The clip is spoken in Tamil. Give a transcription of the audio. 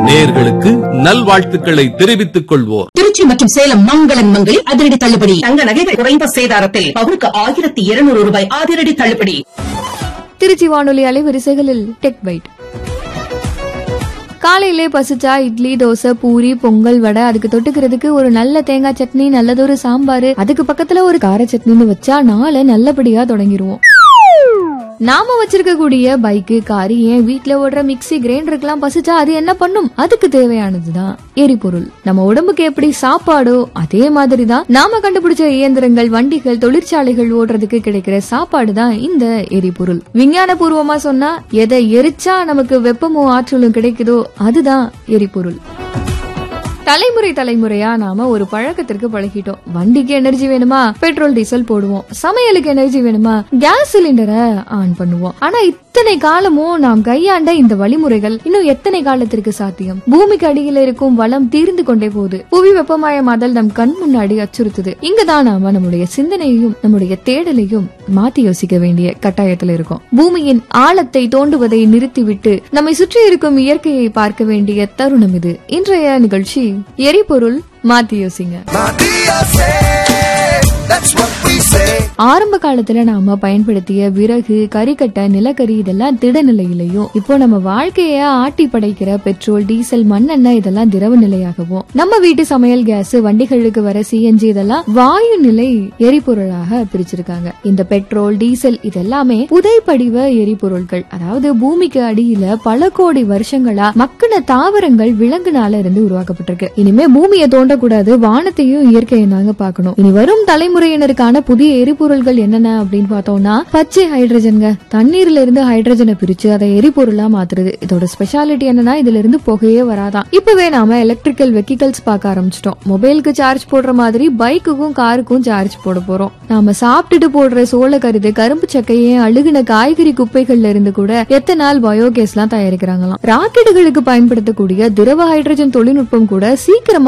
நேர்களுக்கு நல்வாழ்த்துக்களை தெரிவித்துக் கொள்வோர் திருச்சி மற்றும் சேலம் மங்களன் மங்களில் அதிரடி தள்ளுபடி தங்க நகைகள் குறைந்த சேதாரத்தில் பவுனுக்கு ஆயிரத்தி இருநூறு ரூபாய் அதிரடி தள்ளுபடி திருச்சி வானொலி அலைவரிசைகளில் டெக் பைட் காலையிலே பசிச்சா இட்லி தோசை பூரி பொங்கல் வடை அதுக்கு தொட்டுக்கிறதுக்கு ஒரு நல்ல தேங்காய் சட்னி நல்லதொரு சாம்பார் அதுக்கு பக்கத்துல ஒரு கார சட்னின்னு வச்சா நாளை நல்லபடியா தொடங்கிருவோம் நாம வச்சிருக்கக்கூடிய பைக்கு காரு ஏன் வீட்ல ஓடுற மிக்ஸி கிரைண்டருக்கெல்லாம் பசிச்சா அது என்ன பண்ணும் அதுக்கு தேவையானதுதான் எரிபொருள் நம்ம உடம்புக்கு எப்படி சாப்பாடோ அதே மாதிரி தான் நாம கண்டுபிடிச்ச இயந்திரங்கள் வண்டிகள் தொழிற்சாலைகள் ஓடுறதுக்கு கிடைக்கிற சாப்பாடு தான் இந்த எரிபொருள் விஞ்ஞான பூர்வமா சொன்னா எதை எரிச்சா நமக்கு வெப்பமும் ஆற்றலும் கிடைக்குதோ அதுதான் எரிபொருள் தலைமுறை தலைமுறையா நாம ஒரு பழக்கத்திற்கு பழகிட்டோம் வண்டிக்கு எனர்ஜி வேணுமா பெட்ரோல் டீசல் போடுவோம் சமையலுக்கு எனர்ஜி வேணுமா கேஸ் சிலிண்டரை ஆன் பண்ணுவோம் ஆனா இத்தனை காலமும் நாம் கையாண்ட இந்த வழிமுறைகள் இன்னும் எத்தனை காலத்திற்கு சாத்தியம் பூமிக்கு அடியில் இருக்கும் வளம் தீர்ந்து கொண்டே போகுது புவி வெப்பமயமாதல் நம் கண் முன்னாடி அச்சுறுத்துது இங்கதான் நாம நம்முடைய சிந்தனையையும் நம்முடைய தேடலையும் மாத்தி யோசிக்க வேண்டிய கட்டாயத்துல இருக்கோம் பூமியின் ஆழத்தை தோண்டுவதை நிறுத்திவிட்டு நம்மை சுற்றி இருக்கும் இயற்கையை பார்க்க வேண்டிய தருணம் இது இன்றைய நிகழ்ச்சி எரிபொருள் மாத்தி யோசிங்க Matia say, that's what we say. ஆரம்ப காலத்துல நாம பயன்படுத்திய விறகு கறிக்கட்டை நிலக்கரி இதெல்லாம் திடநிலையிலையும் இப்போ நம்ம வாழ்க்கைய ஆட்டி படைக்கிற பெட்ரோல் டீசல் மண்ணெண்ணெய் இதெல்லாம் திரவ நிலையாகவும் நம்ம வீட்டு சமையல் கேஸ் வண்டிகளுக்கு வர சிஎன்ஜி இதெல்லாம் வாயு நிலை எரிபொருளாக பிரிச்சிருக்காங்க இந்த பெட்ரோல் டீசல் இதெல்லாமே புதைப்படிவ எரிபொருட்கள் அதாவது பூமிக்கு அடியில பல கோடி வருஷங்களா மக்கின தாவரங்கள் விலங்குனால இருந்து உருவாக்கப்பட்டிருக்கு இனிமே பூமியை தோண்டக்கூடாது வானத்தையும் இயற்கையை நாங்க பார்க்கணும் இனி வரும் தலைமுறையினருக்கான புதிய எரிபொருள்கள் என்னென்ன அப்படின்னு பார்த்தோம்னா பச்சை ஹைட்ரஜன்ங்க தண்ணீர்ல இருந்து ஹைட்ரஜனை பிரிச்சு அதை எரிபொருளா மாத்துறது இதோட ஸ்பெஷாலிட்டி என்னன்னா இதுல இருந்து புகையே வராதான் இப்பவே நாம எலக்ட்ரிக்கல் வெஹிக்கல்ஸ் பார்க்க ஆரம்பிச்சிட்டோம் மொபைலுக்கு சார்ஜ் போடுற மாதிரி பைக்குக்கும் காருக்கும் சார்ஜ் போட போறோம் நாம சாப்பிட்டுட்டு போடுற சோள கருது கரும்பு சக்கையே அழுகுன காய்கறி குப்பைகள்ல இருந்து கூட எத்தனால் பயோகேஸ் எல்லாம் தயாரிக்கிறாங்களாம் ராக்கெட்டுகளுக்கு பயன்படுத்தக்கூடிய திரவ ஹைட்ரஜன் தொழில்நுட்பம் கூட சீக்கிரமா